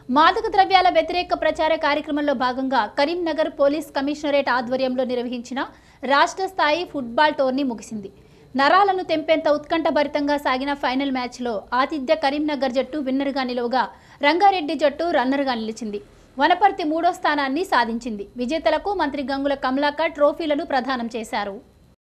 మాదక ద్రవ్యాల వ్యతిరేక ప్రచార కార్యక్రమంలో భాగంగా కరీంనగర్ పోలీస్ కమిషనరేట్ ఆధ్వర్యంలో నిర్వహించిన రాష్ట్ర స్థాయి ఫుట్బాల్ టోర్నీ ముగిసింది నరాలను తెంపేంత ఉత్కంఠభరితంగా సాగిన ఫైనల్ మ్యాచ్లో ఆతిథ్య కరీంనగర్ జట్టు విన్నర్గా నిలువగా రంగారెడ్డి జట్టు రన్నర్గా నిలిచింది వనపర్తి మూడో స్థానాన్ని సాధించింది విజేతలకు మంత్రి గంగుల కమలాకర్ ట్రోఫీలను ప్రదానం చేశారు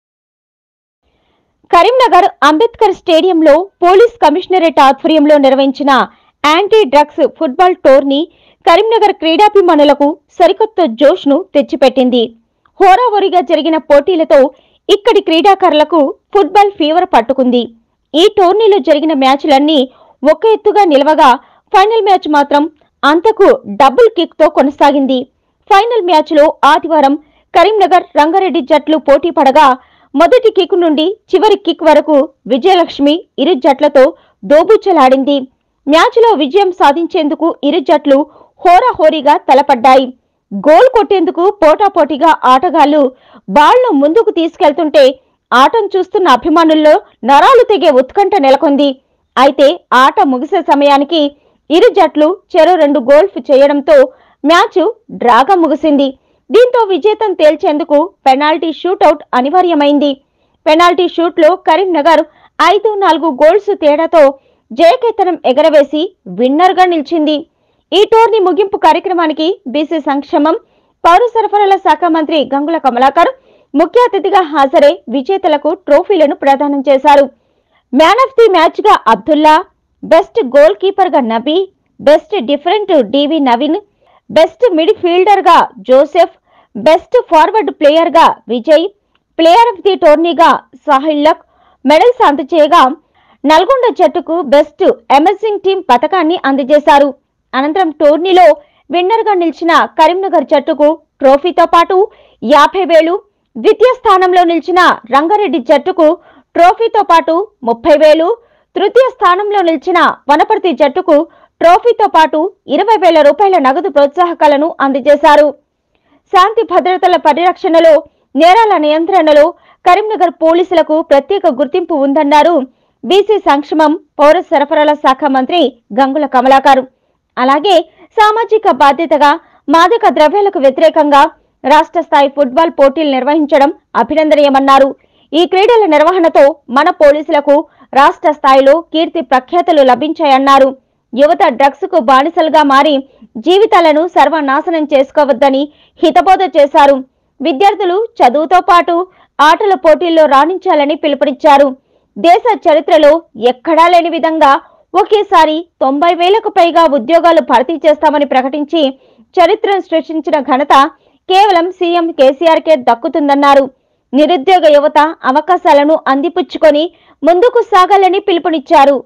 కరీంనగర్ అంబేద్కర్ స్టేడియంలో పోలీస్ కమిషనరేట్ ఆధ్వర్యంలో నిర్వహించిన anti drugs football tourney Karimnagar క్రీడాభిమానులకు సరికొత్త జోష్ను తెచ్చిపెట్టింది హోరాహోరీగా జరిగిన పోటీలతో ఇక్కడి క్రీడాకారులకు ఫుట్బాల్ ఫీవర్ పట్టుకుంది ఈ టోర్నీలో జరిగిన మ్యాచ్లన్నీ ఒక ఎత్తుగా నిలవగా ఫైనల్ మ్యాచ్ మాత్రం అంతకు డబుల్ కిక్ తో కొనసాగింది ఫైనల్ మ్యాచ్లో ఆదివారం కరీంనగర్ రంగారెడ్డి జట్లు పోటీ పడగా మొదటి కిక్ నుండి చివరి కిక్ వరకు విజయలక్ష్మి ఇరు జట్లతో దోబూచలాడింది మ్యాచ్లో విజయం సాధించేందుకు ఇరు జట్లు హోరాహోరీగా తలపడ్డాయి గోల్ కొట్టేందుకు పోటాపోటీగా ఆటగాళ్లు బాల్ను ముందుకు తీసుకెళ్తుంటే ఆటను చూస్తున్న అభిమానుల్లో నరాలు తెగే ఉత్కంఠ నెలకొంది అయితే ఆట ముగిసే సమయానికి ఇరు జట్లు చెరో రెండు గోల్ఫ్ చేయడంతో మ్యాచ్ డ్రాగా ముగిసింది దీంతో విజేతం తేల్చేందుకు పెనాల్టీ షూటౌట్ అనివార్యమైంది పెనాల్టీ షూట్లో కరీంనగర్ ఐదు నాలుగు గోల్స్ తేడాతో జయకేతనం ఎగరవేసి విన్నర్గా నిలిచింది ఈ టోర్నీ ముగింపు కార్యక్రమానికి బీసీ సంక్షేమం పౌర సరఫరాల శాఖ మంత్రి గంగుల కమలాకర్ ముఖ్య అతిథిగా హాజరై విజేతలకు ట్రోఫీలను ప్రదానం చేశారు మ్యాన్ ఆఫ్ ది మ్యాచ్ గా అబ్దుల్లా బెస్ట్ గోల్ కీపర్ గా నబీ బెస్ట్ డిఫరెంట్ డివి నవీన్ బెస్ట్ మిడ్ ఫీల్డర్ గా జోసెఫ్ బెస్ట్ ఫార్వర్డ్ ప్లేయర్ గా విజయ్ ప్లేయర్ ఆఫ్ ది టోర్నీగా సాహిల్ లక్ మెడల్స్ అందజేయగా నల్గొండ జట్టుకు బెస్ట్ ఎమర్జింగ్ టీం పథకాన్ని అందజేశారు అనంతరం టోర్నీలో విన్నర్ గా నిలిచిన కరీంనగర్ జట్టుకు ట్రోఫీతో పాటు యాభై వేలు ద్వితీయ స్థానంలో నిలిచిన రంగారెడ్డి జట్టుకు ట్రోఫీతో పాటు ముప్పై వేలు తృతీయ స్థానంలో నిలిచిన వనపర్తి జట్టుకు ట్రోఫీతో పాటు ఇరవై వేల రూపాయల నగదు ప్రోత్సాహకాలను అందజేశారు శాంతి భద్రతల పరిరక్షణలో నేరాల నియంత్రణలో కరీంనగర్ పోలీసులకు ప్రత్యేక గుర్తింపు ఉందన్నారు బీసీ సంక్షేమం పౌర సరఫరాల శాఖ మంత్రి గంగుల కమలాకర్ అలాగే సామాజిక బాధ్యతగా మాదక ద్రవ్యాలకు వ్యతిరేకంగా రాష్ట్ర స్థాయి ఫుట్బాల్ పోటీలు నిర్వహించడం అభినందనీయమన్నారు ఈ క్రీడల నిర్వహణతో మన పోలీసులకు రాష్ట్ర స్థాయిలో కీర్తి ప్రఖ్యాతులు లభించాయన్నారు యువత డ్రగ్స్ కు బానిసలుగా మారి జీవితాలను సర్వనాశనం చేసుకోవద్దని హితబోధ చేశారు విద్యార్థులు చదువుతో పాటు ఆటల పోటీల్లో రాణించాలని పిలుపునిచ్చారు దేశ చరిత్రలో ఎక్కడా లేని విధంగా ఒకేసారి తొంభై వేలకు పైగా ఉద్యోగాలు భర్తీ చేస్తామని ప్రకటించి చరిత్రను సృష్టించిన ఘనత కేవలం సీఎం కేసీఆర్కే దక్కుతుందన్నారు నిరుద్యోగ యువత అవకాశాలను అందిపుచ్చుకొని ముందుకు సాగాలని పిలుపునిచ్చారు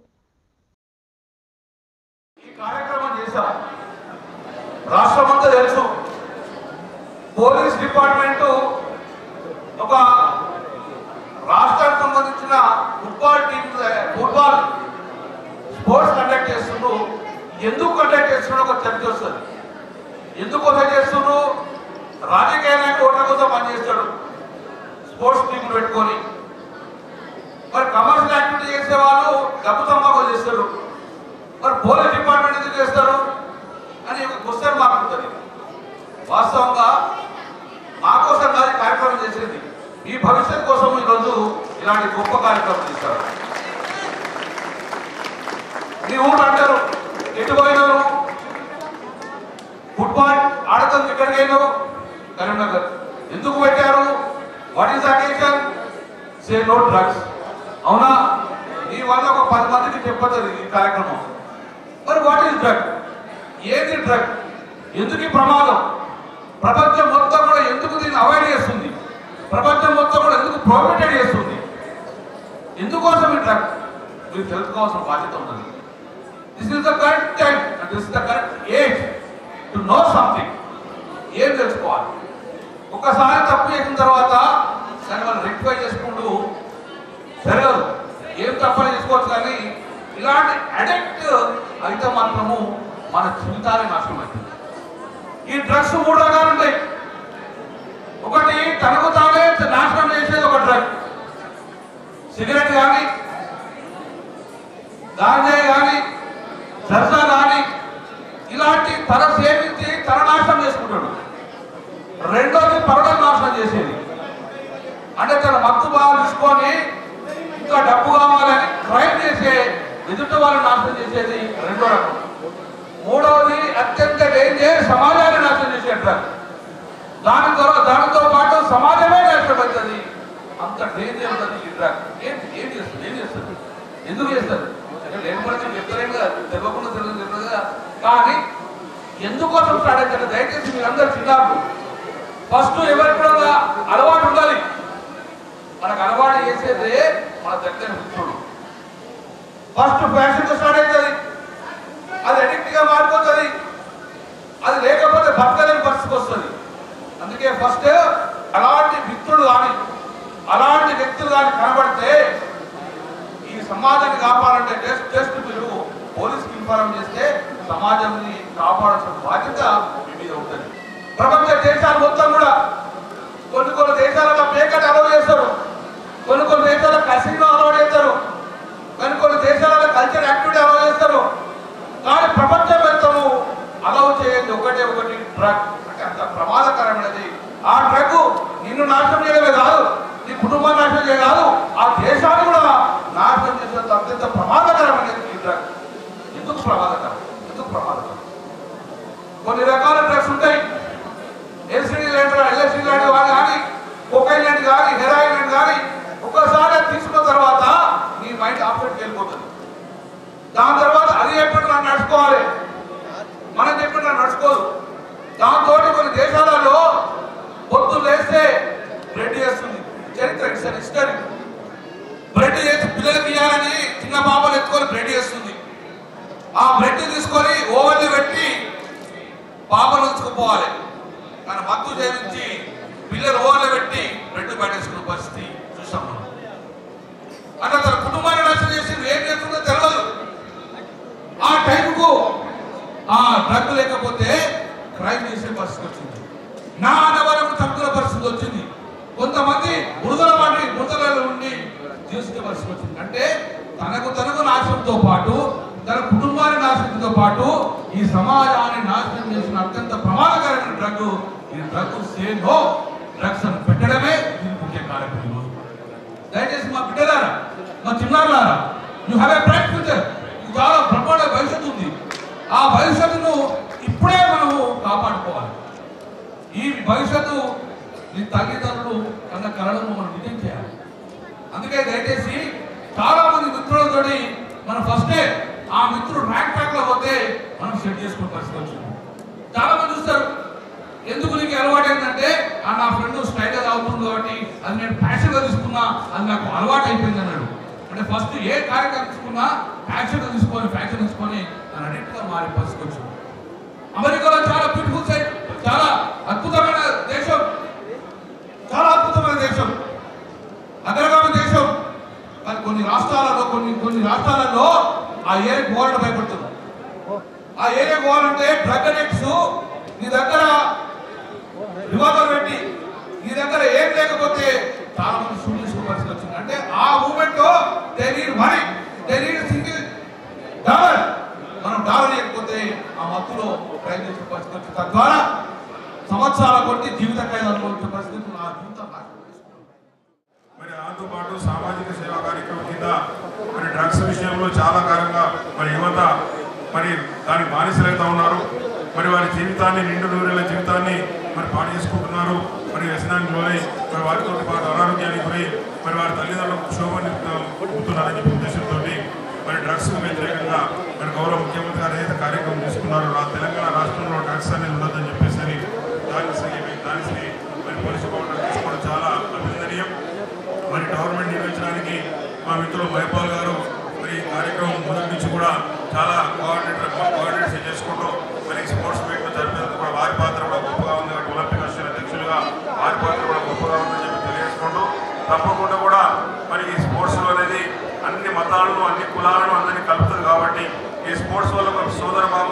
ఈ కార్యక్రమం చేశాం రాష్ట్రమంతా తెలుసు పోలీస్ డిపార్ట్మెంట్ ఒక రాష్ట్రానికి సంబంధించిన football team football sports conduct చేస్తుండ్రు ఎందుకు కండక్ట్ చేస్తున్నారో ఒక చర్చ వస్తుంది ఎందుకోసం చేస్తుండ్రు రాజకీయ నాయకుడు ఓట్ల కోసం పనిచేస్తాడు స్పోర్ట్స్ టీంలు పెట్టుకొని మరి కమర్షియల్ యాక్టివిటీ చేసే వాళ్ళు డబ్బు సంపాదన చేస్తారు మరి పోలీస్ డిపార్ట్మెంట్ ఎందుకు చేస్తారు అని ఒక క్వశ్చన్ మార్క్ ఉంటుంది వాస్తవంగా మా కోసం కాదు ఈ కార్యక్రమం చేసేది మీ భవిష్యత్ కోసం ఈరోజు ఇలాంటి గొప్ప కార్యక్రమం చేస్తారు మీ ఊరు అంటారు ఎటు పోయినారు ఫుట్బాల్ ఆడతాం ఇక్కడికి అయినారు కరీంనగర్ ఎందుకు పెట్టారు what is occasion say no drugs అవునా ఈ వల్ల ఒక పది మందికి చెప్పదు ఈ కార్యక్రమం మరి వాట్ ఈస్ డ్రగ్ ఏది డ్రగ్ ఎందుకు ఈ ప్రమాదం ప్రపంచం మొత్తం కూడా ఎందుకు దీన్ని అవాయిడ్ చేస్తుంది ప్రపంచం మొత్తం కూడా ఎందుకు ప్రొహిబిటెడ్ చేస్తుంది ఎందుకోసం ఈ డ్రగ్ మీరు తెలుసుకోవాల్సిన బాధ్యత ఉన్నది this is the correct time and this the correct age to know something ఏం తెలుసుకోవాలి ఒకసారి తప్పు చేసిన తర్వాత దాన్ని మనం రెక్టిఫై చేసుకుంటూ జరగదు ఏం తప్పని చేసుకోవచ్చు కానీ ఇలాంటి అడిక్ట్ అయితే మాత్రము మన జీవితాలే నాశనం అవుతుంది ఈ డ్రగ్స్ మూడు రకాలు ఉంటాయి ఒకటి తనకు తానే నాశనం చేసేది ఒక డ్రగ్ సిగరెట్ కానీ గాంజా కానీ సరసా కానీ ఇలాంటి ఒకటి తన సేవించి తన నాశనం చేసుకుంటాడు రెండోది పరులను నాశనం చేసేది అంటే తన మత్తు బాగా తీసుకొని ఇంకా డబ్బు కావాలని క్రైమ్ చేసే ఎదుటి వాళ్ళని నాశనం చేసేది రెండో రకం మూడవది అత్యంత డేంజర్ సమాజాన్ని నాశనం చేసే డ్రగ్ దాని ద్వారా దానితో పాటు సమాజమే నష్టమవుతుంది అంత డేంజర్ ఉంటుంది ఈ డ్రగ్ ఏం ఏం చేస్తుంది ఏం చేస్తుంది ఎందుకు చేస్తారు అంటే లేని పని చెప్తారేం కదా తెలియకుండా తెలియదు తెలియదు కదా కానీ ఎందుకోసం స్టార్ట్ అవుతుంది దయచేసి మీరందరూ చిన్నారు ఫస్ట్ ఎవరికి కూడా అలవాటు ఉండాలి మనకు అలవాటు చేసేదే మన దగ్గర మిత్రుడు ఫస్ట్ ఫ్యాషన్ స్టార్ట్ అవుతుంది అది అడిక్ట్ గా మారిపోతుంది అది లేకపోతే బతకలేని పరిస్థితి వస్తుంది అందుకే ఫస్ట్ అలాంటి మిత్రులు కానీ అలాంటి వ్యక్తులు కానీ కనబడితే ఈ సమాజాన్ని కాపాడంటే టెస్ట్ టెస్ట్ మీరు పోలీస్కి ఇన్ఫార్మ్ చేస్తే సమాజాన్ని కాపాడాల్సిన బాధ్యత మీ మీద ఉంటుంది ప్రపంచ దేశాలు మొత్తం కూడా కొన్ని కొన్ని దేశాలలో పేకట్ అలౌ చేస్తారు కొన్ని కొన్ని దేశాల్లో కసినో అలౌ చేస్తారు కొన్ని కొన్ని దేశాలలో కల్చర్ యాక్టివిటీ అలౌ చేస్తారు కానీ ప్రపంచం మొత్తము అలౌ చేయండి ఒకటే ఒకటి డ్రగ్ అంటే అంత ప్రమాదకరమైనది ఆ డ్రగ్ నిన్ను నాశనం చేయడమే కాదు నీ కుటుంబాన్ని నాశనం చేయడం కాదు ఆ దేశాన్ని కూడా నాశనం చేసేంత అత్యంత ప్రమాదకరమైనది ఈ డ్రగ్ ఎందుకు ప్రమాదకరం ఎందుకు ప్రమాదకరం కొన్ని రకాల డ్రగ్స్ ఉంటాయి ఎల్సిడి లాంటి ఎల్ఎస్డి లాంటి వాళ్ళు కానీ కొకైన్ లాంటి కానీ హెరాయిన్ లాంటి కానీ ఒక్కసారి అది తీసుకున్న తర్వాత నీ మైండ్ ఆప్షన్కి వెళ్ళిపోతుంది దాని తర్వాత అది చెప్పినట్టు నన్ను నడుచుకోవాలి మనం చెప్పినట్టు నడుచుకోదు దాంతో కొన్ని దేశాలలో పొద్దున్న లేస్తే బ్రెడ్ చేస్తుంది చరిత్ర ఇస్తారు హిస్టరీ బ్రెడ్ చేసి పిల్లలకి ఇవ్వాలని చిన్న పాపలు ఎత్తుకొని బ్రెడ్ చేస్తుంది ఆ బ్రెడ్ తీసుకొని ఓవెన్ పెట్టి పాపలు ఉంచుకుపోవాలి కానీ మత్తు చేయించి పిల్లలు ఓవర్లో పెట్టి బ్రెడ్ పట్టేసుకున్న పరిస్థితి చూసాం మనం అంటే తన కుటుంబాన్ని నాశనం చేసి ఏం చేస్తుందో తెలియదు ఆ టైంకు ఆ డ్రగ్ లేకపోతే క్రైమ్ చేసే పరిస్థితి వచ్చింది నా అనవరం తప్పుల పరిస్థితి వచ్చింది కొంతమంది బురదల వాటి బురదలలో ఉండి జీవించే పరిస్థితి వచ్చింది అంటే తనకు తనకు నాశనంతో పాటు తన కుటుంబాన్ని నాశనంతో పాటు ఈ సమాజాన్ని నాశనం చేసిన అత్యంత ప్రమాదకరమైన డ్రగ్ ఈ డ్రగ్ సే నో డ్రగ్స్ అని పెట్టడమే దీని ముఖ్య కార్యక్రమం ఈరోజు. దయచేసి మా బిడ్డలారా మా చిన్నారులారా you have a bright future మీకు చాలా బ్రహ్మాండ భవిష్యత్తు ఉంది ఆ భవిష్యత్తును ఇప్పుడే మనము కాపాడుకోవాలి ఈ భవిష్యత్తు నీ తల్లిదండ్రులు కన్న కళలను మనం నిజం చేయాలి అందుకే దయచేసి చాలా మంది మిత్రులతో మనం ఫస్టే ఆ మిత్రుడు ర్యాంక్ ట్రాక్ లో పోతే మనం సెట్ చేసుకునే పరిస్థితి వచ్చింది చాలా మంది చూస్తారు ఎందుకు నీకు అలవాటు ఏంటంటే ఆ నా ఫ్రెండ్ స్టైల్ గా అవుతుంది కాబట్టి అది నేను ప్యాషన్ గా తీసుకున్నా అది నాకు అలవాటు అయిపోయింది అన్నాడు అంటే ఫస్ట్ ఏ కార్యక్రమం తీసుకున్నా ఫ్యాషన్ గా తీసుకొని ఫ్యాషన్ తీసుకొని తన అడిక్ట్ గా మారి పరిస్థితి వచ్చింది అమెరికాలో చాలా బ్యూటిఫుల్ సైట్ చాలా అద్భుతమైన దేశం చాలా అద్భుతమైన దేశం అగ్రగామి దేశం కానీ కొన్ని రాష్ట్రాలలో కొన్ని కొన్ని రాష్ట్రాలలో ఆ ఏరియా పోవాలంటే భయపడుతుంది ఆ ఏరియా పోవాలంటే డ్రగ్ అడిక్ట్స్ నీ దగ్గర రివాల్వర్ పెట్టి నీ దగ్గర ఏం లేకపోతే చాలా మంది షూట్ చేసుకునే పరిస్థితి వచ్చింది అంటే ఆ మూమెంట్ లో they need money they need single dollar మనం డాలర్ లేకపోతే ఆ మత్తులో ట్రై చేసే పరిస్థితి వచ్చింది తద్వారా సంవత్సరాల కొట్టి జీవిత ఖైదు అనుభవించే పరిస్థితి నా జీవితం నాశనం చేసుకున్నాను. మరి దాంతో పాటు సామాజిక సేవా కార్యక్రమం కింద మరి డ్రగ్స్ విషయంలో చాలా కాలంగా మరి యువత మరి దానికి బానిసలవుతా ఉన్నారు మరి వారి జీవితాన్ని నిండు నూరేళ్ల జీవితాన్ని మరి పాడు చేసుకుంటున్నారు మరి వ్యసనానికి గురై మరి వారితో పాటు అనారోగ్యానికి గురై మరి వారి తల్లిదండ్రులకు క్షోభని పుడుతున్నారని చెప్పి ఉద్దేశంతో మరి డ్రగ్స్ వ్యతిరేకంగా మరి గౌరవ ముఖ్యమంత్రి గారు ఏదైతే కార్యక్రమం తీసుకున్నారో ఆ తెలంగాణ రాష్ట్రంలో డ్రగ్స్ అనేది ఉండదని చెప్పేసి అని దాని దానికి మరి పోలీసు పౌరులు తీసుకోవడం చాలా అభినందనీయం మరి గవర్నమెంట్ నిర్వహించడానికి మా మిత్రులు మైపాల్ గారు మరి ఈ కార్యక్రమం మొదటి నుంచి కూడా చాలా కోఆర్డినేటర్ కోఆర్డినేషన్ చేసుకుంటూ మరి స్పోర్ట్స్ మీట్ జరిపేందుకు కూడా వారి పాత్ర కూడా గొప్పగా ఉంది కాబట్టి ఒలింపిక్ అసోసియేషన్ అధ్యక్షులుగా వారి పాత్ర కూడా గొప్పగా ఉందని చెప్పి తెలియజేసుకుంటూ తప్పకుండా కూడా మరి ఈ స్పోర్ట్స్ అనేది అన్ని మతాలను అన్ని కులాలను అందరినీ కలుపుతుంది కాబట్టి ఈ స్పోర్ట్స్ వల్ల ఒక సోదర భావం